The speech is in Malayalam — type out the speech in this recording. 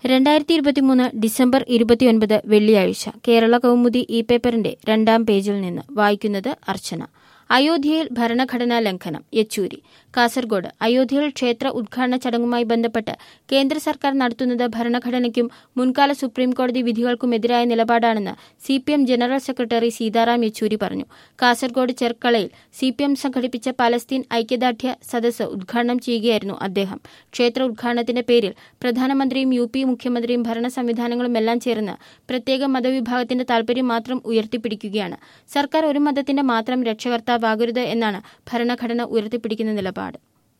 രണ്ടായിരത്തി ഇരുപത്തിമൂന്ന് ഡിസംബർ ഇരുപത്തിയൊൻപത് വെള്ളിയാഴ്ച കേരള കൗമുദി ഇ പേപ്പറിന്റെ രണ്ടാം പേജിൽ നിന്ന് വായിക്കുന്നത് അർച്ചന അയോധ്യയിൽ ഭരണഘടനാ ലംഘനം യെച്ചൂരി കാസർഗോഡ് അയോധ്യയിൽ ക്ഷേത്ര ഉദ്ഘാടന ചടങ്ങുമായി ബന്ധപ്പെട്ട് കേന്ദ്ര സർക്കാർ നടത്തുന്നത് ഭരണഘടനയ്ക്കും മുൻകാല സുപ്രീം കോടതി വിധികൾക്കുമെതിരായ നിലപാടാണെന്ന് C P M general secretary Sitaram Yechury പറഞ്ഞു കാസർഗോഡ് ചെർക്കളയിൽ സി പി എം സംഘടിപ്പിച്ച പലസ്തീൻ ഐക്യദാർഢ്യ സദസ്സ് ഉദ്ഘാടനം ചെയ്യുകയായിരുന്നു അദ്ദേഹം ക്ഷേത്ര ഉദ്ഘാടനത്തിന്റെ പേരിൽ പ്രധാനമന്ത്രിയും യു പി മുഖ്യമന്ത്രിയും ഭരണ സംവിധാനങ്ങളുമെല്ലാം ചേർന്ന് പ്രത്യേക മതവിഭാഗത്തിന്റെ താൽപര്യം മാത്രം ഉയർത്തിപ്പിടിക്കുകയാണ് സർക്കാർ ഒരു മതത്തിന്റെ മാത്രം രക്ഷകർത്താവാകരുത് എന്നാണ് ഭരണഘടന ഉയർത്തിപ്പിടിക്കുന്ന നിലപാട്